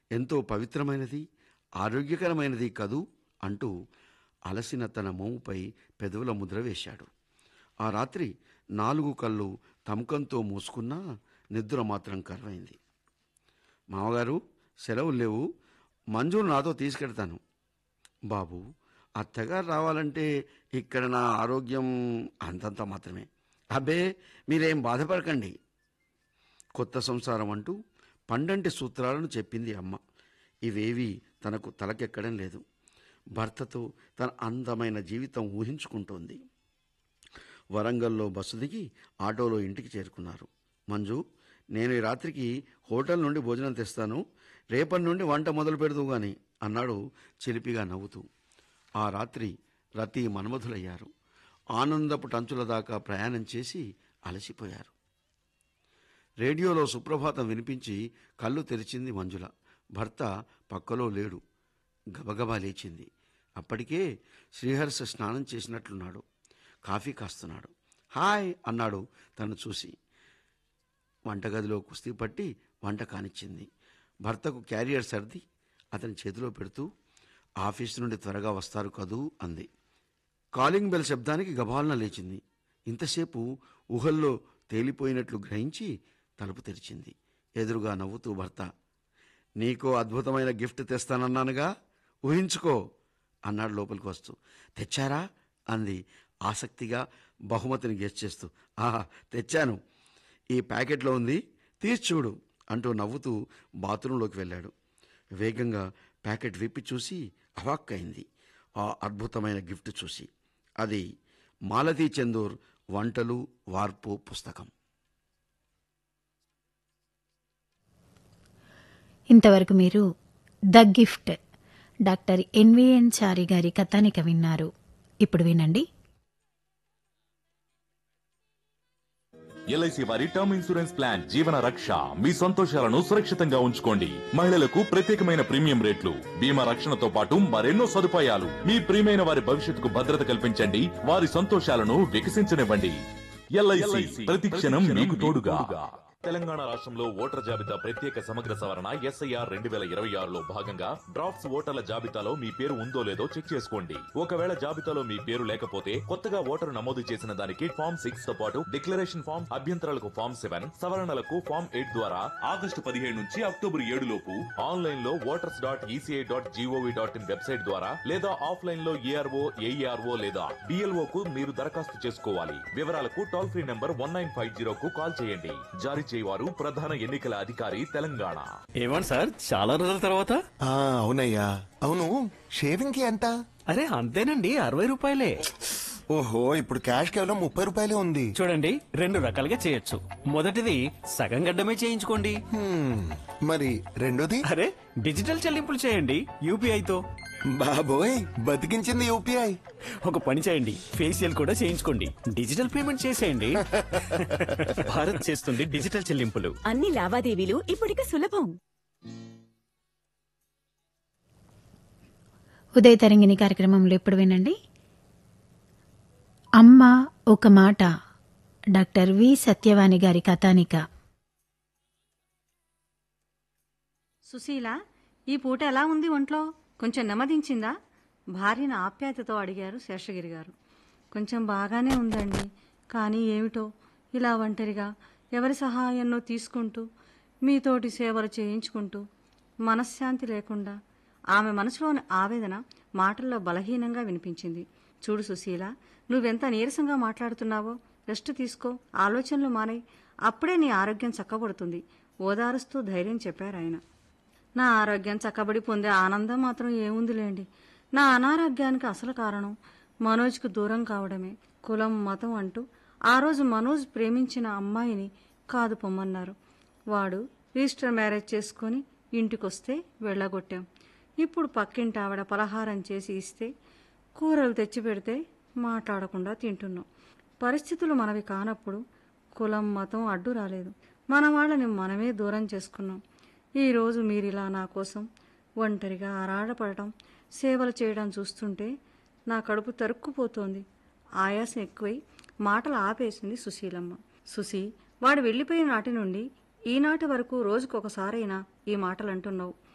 ఎంతో పవిత్రమైనది ఆరోగ్యకరమైనది కదూ అంటూ అలసిన తన మోముపై పెదవుల ముద్ర వేశాడు ఆ రాత్రి నాలుగు కళ్ళు తమకంతో మూసుకున్నా నిద్ర మాత్రం కరువైంది మామగారు సెలవులు లేవు మంజును నాతో తీసుకెడతాను బాబు అత్తగారు రావాలంటే ఇక్కడ నా ఆరోగ్యం అంతంత మాత్రమే అబ్బే మీరేం బాధపడకండి కొత్త సంసారం అంటూ పండంటి సూత్రాలను చెప్పింది అమ్మ ఇవేవి తనకు తలకెక్కడం లేదు భర్తతో తన అందమైన జీవితం ఊహించుకుంటోంది వరంగల్లో బస్సు దిగి ఆటోలో ఇంటికి చేరుకున్నారు మంజు నేను ఈ రాత్రికి హోటల్ నుండి భోజనం తెస్తాను రేపటి నుండి వంట మొదలు పెడదు గాని అన్నాడు చిలిపిగా నవ్వుతూ ఆ రాత్రి రతి మన్మధులయ్యారు ఆనందపు టంచుల దాకా ప్రయాణం చేసి అలసిపోయారు రేడియోలో సుప్రభాతం వినిపించి కళ్ళు తెరిచింది మంజుల భర్త పక్కలో లేడు గబగబా లేచింది అప్పటికే శ్రీహర్ష స్నానం చేసినట్లున్నాడు కాఫీ కాస్తున్నాడు హాయ్ అన్నాడు తను చూసి వంటగదిలో కుస్తీ పట్టి వంట కానిచ్చింది భర్తకు క్యారియర్ సర్ది అతని చేతిలో పెడుతూ ఆఫీస్ నుండి త్వరగా వస్తారు కదూ అంది కాలింగ్ బెల్ శబ్దానికి గబాలన లేచింది ఇంతసేపు ఊహల్లో తేలిపోయినట్లు గ్రహించి తలుపు తెరిచింది ఎదురుగా నవ్వుతూ భర్త నీకో అద్భుతమైన గిఫ్ట్ తెస్తానన్నానుగా ఊహించుకో అన్నాడు లోపలికి వస్తూ తెచ్చారా అంది ఆసక్తిగా బహుమతిని గెస్ట్ చేస్తూ ఆహా తెచ్చాను ఈ ప్యాకెట్లో ఉంది తీసి చూడు అంటూ నవ్వుతూ బాత్రూంలోకి వెళ్ళాడు వేగంగా ప్యాకెట్ విప్పి చూసి అవాక్కైంది ఆ అద్భుతమైన గిఫ్ట్ చూసి అది మాలతీ చందూర్ వంటలు వార్పు పుస్తకం ఇంతవరకు మీరు the gift doctor N V N Chari గారి కథానిక విన్నారు ఇప్పుడు వినండి ఎల్ఐసి వారి టర్మ్ ఇన్సూరెన్స్ ప్లాన్ జీవన రక్ష మీ సంతోషాలను సురక్షితంగా ఉంచుకోండి మహిళలకు ప్రత్యేకమైన ప్రీమియం రేట్లు బీమా రక్షణతో పాటు మరెన్నో సదుపాయాలు మీ ప్రియమైన వారి భవిష్యత్తుకు భద్రత కల్పించండి వారి సంతోషాలను వికసించనివ్వండి ఎల్ఐసి ప్రతి క్షణం మీకు తోడుగా తెలంగాణ రాష్ట్రంలో ఓటర్ జాబితా ప్రత్యేక సమగ్ర సవరణ ఎస్ఐఆర్ రెండు వేల ఇరవై ఆరులో భాగంగా డ్రాఫ్ట్స్ ఓటర్ల జాబితాలో మీ పేరు ఉందో లేదో చెక్ చేసుకోండి ఒకవేళ జాబితాలో మీ పేరు లేకపోతే కొత్తగా ఓటరు నమోదు చేసిన దానికి ఫామ్ సిక్స్ తో పాటు డిక్లరేషన్ ఫామ్ అభ్యంతరాలకు ఫామ్ సెవెన్ సవరణలకు ఫామ్ ఎయిట్ ద్వారా ఆగస్టు పదిహేడు నుంచి అక్టోబర్ ఏడు లోపు ఆన్లైన్ లో voters dot E C I dot G O V dot in website ద్వారా లేదా ఆఫ్లైన్ లో ఏఆర్ఓ ఏఈఆర్ఓ లేదా డిఎల్ఓ కు మీరు దరఖాస్తు చేసుకోవాలి వివరాలకు toll free number one nine five zero కు కాల్ చేయండి జారీ చేయవారు ప్రధాన ఎన్నికల అధికారి తెలంగాణ ఏమండి సార్ చాలా రోజుల తర్వాత ఆ అవునయ్యా అవును షేవింగ్ కి ఎంత అరే అంతేనండి అరవై రూపాయలే ఓహో ఇప్పుడు క్యాష్ కేవలం ముప్పై రూపాయలే ఉంది చూడండి రెండు రకాలుగా చేయొచ్చు మొదటిది సగం గడ్డమే చేయించుకోండి హ్మ్, మరి రెండోది అరే డిజిటల్ చెల్లింపులు చేయండి యూపీఐతో బాబోయ్ బతికించింది యూపీఐ ఒక పని చేయండి ఫేషియల్ కూడా చేయించుకోండి డిజిటల్ పేమెంట్ చేసేయండి భారత్ చేస్తుంది డిజిటల్ చెల్లింపులు అన్ని లావాదేవీలు ఇప్పుడిక సులభం ఉదయ తరంగిణి కార్యక్రమంలో ఇప్పుడు వినండి అమ్మ ఒక మాట డాక్టర్ వి సత్యవాణి గారి కథానిక సుశీల ఈ పూట ఎలా ఉంది ఒంట్లో కొంచెం నెమ్మదించిందా భార్యను ఆప్యాయతతో అడిగారు శేషగిరి గారు కొంచెం బాగానే ఉందండి కానీ ఏమిటో ఇలా ఒంటరిగా ఎవరి సహాయాన్నో తీసుకుంటూ మీతోటి సేవలు చేయించుకుంటూ మనశ్శాంతి లేకుండా ఆమె మనసులోని ఆవేదన మాటల్లో బలహీనంగా వినిపించింది చూడు సుశీల నువ్వెంత నీరసంగా మాట్లాడుతున్నావో రెస్ట్ తీసుకో ఆలోచనలు మానేయ్ అప్పుడే నీ ఆరోగ్యం చక్కబడుతుంది ఓదారుస్తూ ధైర్యం చెప్పారు ఆయన నా ఆరోగ్యం చక్కబడి పొందే ఆనందం మాత్రం ఏముందిలేండి నా అనారోగ్యానికి అసలు కారణం మనోజ్కు దూరం కావడమే కులం మతం అంటూ ఆ రోజు మనోజ్ ప్రేమించిన అమ్మాయిని కాదు పొమ్మన్నారు వాడు రిజిస్టర్ మ్యారేజ్ చేసుకొని ఇంటికొస్తే వెళ్ళగొట్టాం ఇప్పుడు పక్కింటి ఆవిడ పలహారం చేసి ఇస్తే కూరలు తెచ్చి పెడితే మాట్లాడకుండా తింటున్నాం పరిస్థితులు మనవి కానప్పుడు కులం మతం అడ్డు రాలేదు మన వాళ్ళని మనమే దూరం చేసుకున్నాం ఈరోజు మీరిలా నా కోసం ఒంటరిగా ఆరాడపడటం సేవలు చేయడం చూస్తుంటే నా కడుపు తరుక్కుపోతోంది ఆయాసం ఎక్కువై మాటలు ఆపేసింది సుశీలమ్మ సుశీ వాడు వెళ్ళిపోయిన నాటి నుండి ఈనాటి వరకు రోజుకొకసారైనా ఈ మాటలు అంటున్నావు